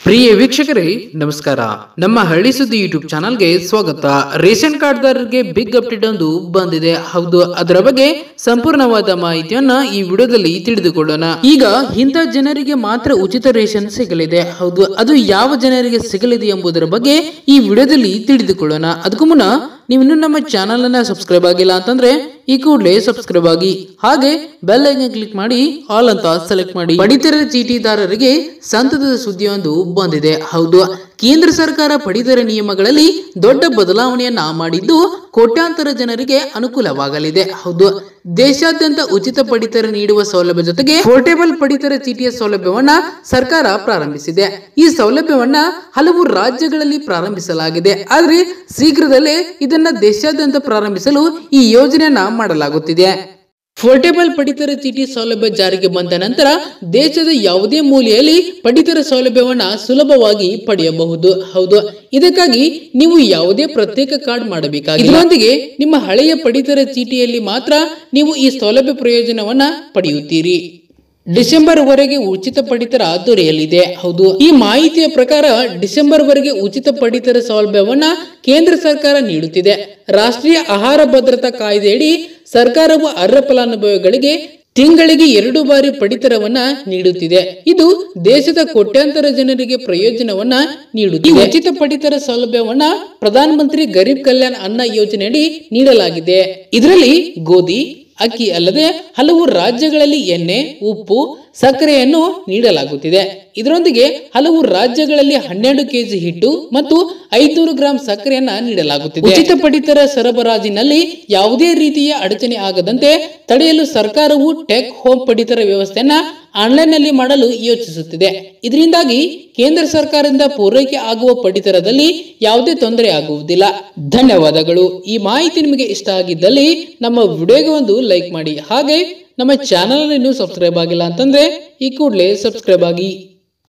ಪ್ರಿಯ ವೀಕ್ಷಕರೇ ನಮಸ್ಕಾರ ನಮ್ಮ ಹಳ್ಳಿ ಸುದ್ದಿ ಯೂಟ್ಯೂಬ್ ಚಾನಲ್ಗೆ ಸ್ವಾಗತ ರೇಷನ್ ಕಾರ್ಡ್ದಾರರಿಗೆ ಬಿಗ್ ಅಪ್ಡೇಟ್ ಒಂದು ಬಂದಿದೆ ಹೌದು ಅದರ ಬಗ್ಗೆ ಸಂಪೂರ್ಣವಾದ ಮಾಹಿತಿಯನ್ನ ಈ ವಿಡಿಯೋದಲ್ಲಿ ತಿಳಿದುಕೊಳ್ಳೋಣ ಈಗ ಇಂಥ ಜನರಿಗೆ ಮಾತ್ರ ಉಚಿತ ರೇಷನ್ ಸಿಗಲಿದೆ ಹೌದು ಅದು ಯಾವ ಜನರಿಗೆ ಸಿಗಲಿದೆ ಎಂಬುದರ ಬಗ್ಗೆ ಈ ವಿಡಿಯೋದಲ್ಲಿ ತಿಳಿದುಕೊಳ್ಳೋಣ ಅದಕ್ಕೂ ಮುನ್ನ ನೀವು ಇನ್ನೂ ನಮ್ಮ ಚಾನಲ್ ಅನ್ನ ಸಬ್ಸ್ಕ್ರೈಬ್ ಆಗಿಲ್ಲ ಅಂತಂದ್ರೆ ಈ ಕೂಡಲೇ ಸಬ್ಸ್ಕ್ರೈಬ್ ಆಗಿ ಹಾಗೆ ಬೆಲ್ ಐಕನ್ ಕ್ಲಿಕ್ ಮಾಡಿ ಆಲ್ ಅಂತ ಸೆಲೆಕ್ಟ್ ಮಾಡಿ ಪಡಿತರ ಚೀಟಿದಾರರಿಗೆ ಸಂತತದ ಸುದ್ದಿಯೊಂದು ಬಂದಿದೆ ಹೌದು ಕೇಂದ್ರ ಸರ್ಕಾರ ಪಡಿತರ ನಿಯಮಗಳಲ್ಲಿ ದೊಡ್ಡ ಬದಲಾವಣೆಯನ್ನ ಮಾಡಿದ್ದು ಕೋಟ್ಯಾಂತರ ಜನರಿಗೆ ಅನುಕೂಲವಾಗಲಿದೆ ಹೌದು ದೇಶಾದ್ಯಂತ ಉಚಿತ ಪಡಿತರ ನೀಡುವ ಸೌಲಭ್ಯ ಜೊತೆಗೆ ಪೋರ್ಟೇಬಲ್ ಪಡಿತರ ಚೀಟಿಯ ಸೌಲಭ್ಯವನ್ನ ಸರ್ಕಾರ ಪ್ರಾರಂಭಿಸಿದೆ ಈ ಸೌಲಭ್ಯವನ್ನ ಹಲವು ರಾಜ್ಯಗಳಲ್ಲಿ ಪ್ರಾರಂಭಿಸಲಾಗಿದೆ ಆದರೆ ಶೀಘ್ರದಲ್ಲೇ ಇದನ್ನ ದೇಶಾದ್ಯಂತ ಪ್ರಾರಂಭಿಸಲು ಈ ಯೋಜನೆಯನ್ನ ಮಾಡಲಾಗುತ್ತಿದೆ ಪೋರ್ಟೇಬಲ್ ಪಡಿತರ ಚೀಟಿ ಸೌಲಭ್ಯ ಜಾರಿಗೆ ಬಂದ ನಂತರ ದೇಶದ ಯಾವುದೇ ಮೂಲೆಯಲ್ಲಿ ಪಡಿತರ ಸೌಲಭ್ಯವನ್ನ ಸುಲಭವಾಗಿ ಪಡೆಯಬಹುದು ಹೌದು ಇದಕ್ಕಾಗಿ ನೀವು ಯಾವುದೇ ಪ್ರತ್ಯೇಕ ಕಾರ್ಡ್ ಮಾಡಬೇಕಾಗಿಲ್ಲ ಇದರೊಂದಿಗೆ ನಿಮ್ಮ ಹಳೆಯ ಪಡಿತರ ಚೀಟಿಯಲ್ಲಿ ಮಾತ್ರ ನೀವು ಈ ಸೌಲಭ್ಯ ಪ್ರಯೋಜನವನ್ನ ಪಡೆಯುತ್ತೀರಿ ಡಿಸೆಂಬರ್ ವರೆಗೆ ಉಚಿತ ಪಡಿತರ ದೊರೆಯಲಿದೆ ಹೌದು ಈ ಮಾಹಿತಿಯ ಪ್ರಕಾರ ಡಿಸೆಂಬರ್ ವರೆಗೆ ಉಚಿತ ಪಡಿತರ ಸೌಲಭ್ಯವನ್ನ ಕೇಂದ್ರ ಸರ್ಕಾರ ನೀಡುತ್ತಿದೆ ರಾಷ್ಟ್ರೀಯ ಆಹಾರ ಭದ್ರತಾ ಕಾಯ್ದೆಯಡಿ ಸರ್ಕಾರವು ಅರ್ಹ ಫಲಾನುಭವಿಗಳಿಗೆ ತಿಂಗಳಿಗೆ ಎರಡು ಬಾರಿ ಪಡಿತರವನ್ನ ನೀಡುತ್ತಿದೆ ಇದು ದೇಶದ ಕೋಟ್ಯಾಂತರ ಜನರಿಗೆ ಪ್ರಯೋಜನವನ್ನ ನೀಡುತ್ತಿದೆ ಈ ಉಚಿತ ಪಡಿತರ ಸೌಲಭ್ಯವನ್ನ ಪ್ರಧಾನ ಮಂತ್ರಿ ಗರೀಬ್ ಕಲ್ಯಾಣ್ ಅನ್ನ ಯೋಜನೆಯಡಿ ನೀಡಲಾಗಿದೆ ಇದರಲ್ಲಿ ಗೋಧಿ ಅಕ್ಕಿ ಅಲ್ಲದೆ ಹಲವು ರಾಜ್ಯಗಳಲ್ಲಿ ಎಣ್ಣೆ ಉಪ್ಪು ಸಕ್ಕರೆಯನ್ನು ನೀಡಲಾಗುತ್ತಿದೆ ಇದರೊಂದಿಗೆ ಹಲವು ರಾಜ್ಯಗಳಲ್ಲಿ ಹನ್ನೆರಡು ಕೆಜಿ ಹಿಟ್ಟು ಮತ್ತು ಐದುನೂರು ಗ್ರಾಂ ಸಕ್ಕರೆಯನ್ನ ನೀಡಲಾಗುತ್ತಿದೆ ಉಚಿತ ಪಡಿತರ ಸರಬರಾಜಿನಲ್ಲಿ ಯಾವುದೇ ರೀತಿಯ ಅಡಚಣೆ ಆಗದಂತೆ ತಡೆಯಲು ಸರ್ಕಾರವು ಟೆಕ್ ಹೋಮ್ ಪಡಿತರ ವ್ಯವಸ್ಥೆಯನ್ನ ಆನ್ಲೈನ್ ನಲ್ಲಿ ಮಾಡಲು ಯೋಚಿಸುತ್ತಿದೆ ಇದರಿಂದಾಗಿ ಕೇಂದ್ರ ಸರ್ಕಾರದಿಂದ ಪೂರೈಕೆ ಆಗುವ ಪಡಿತರದಲ್ಲಿ ಯಾವುದೇ ತೊಂದರೆ ಆಗುವುದಿಲ್ಲ ಧನ್ಯವಾದಗಳು ಈ ಮಾಹಿತಿ ನಿಮಗೆ ಇಷ್ಟ ಆಗಿದ್ದಲ್ಲಿ ನಮ್ಮ ವಿಡಿಯೋಗೆ ಒಂದು ಲೈಕ್ ಮಾಡಿ ಹಾಗೆ ನಮ್ಮ ಚಾನಲ್ ಇನ್ನೂ ಸಬ್ಸ್ಕ್ರೈಬ್ ಆಗಿಲ್ಲ ಅಂತಂದ್ರೆ ಈ ಕೂಡಲೇ ಸಬ್ಸ್ಕ್ರೈಬ್ ಆಗಿ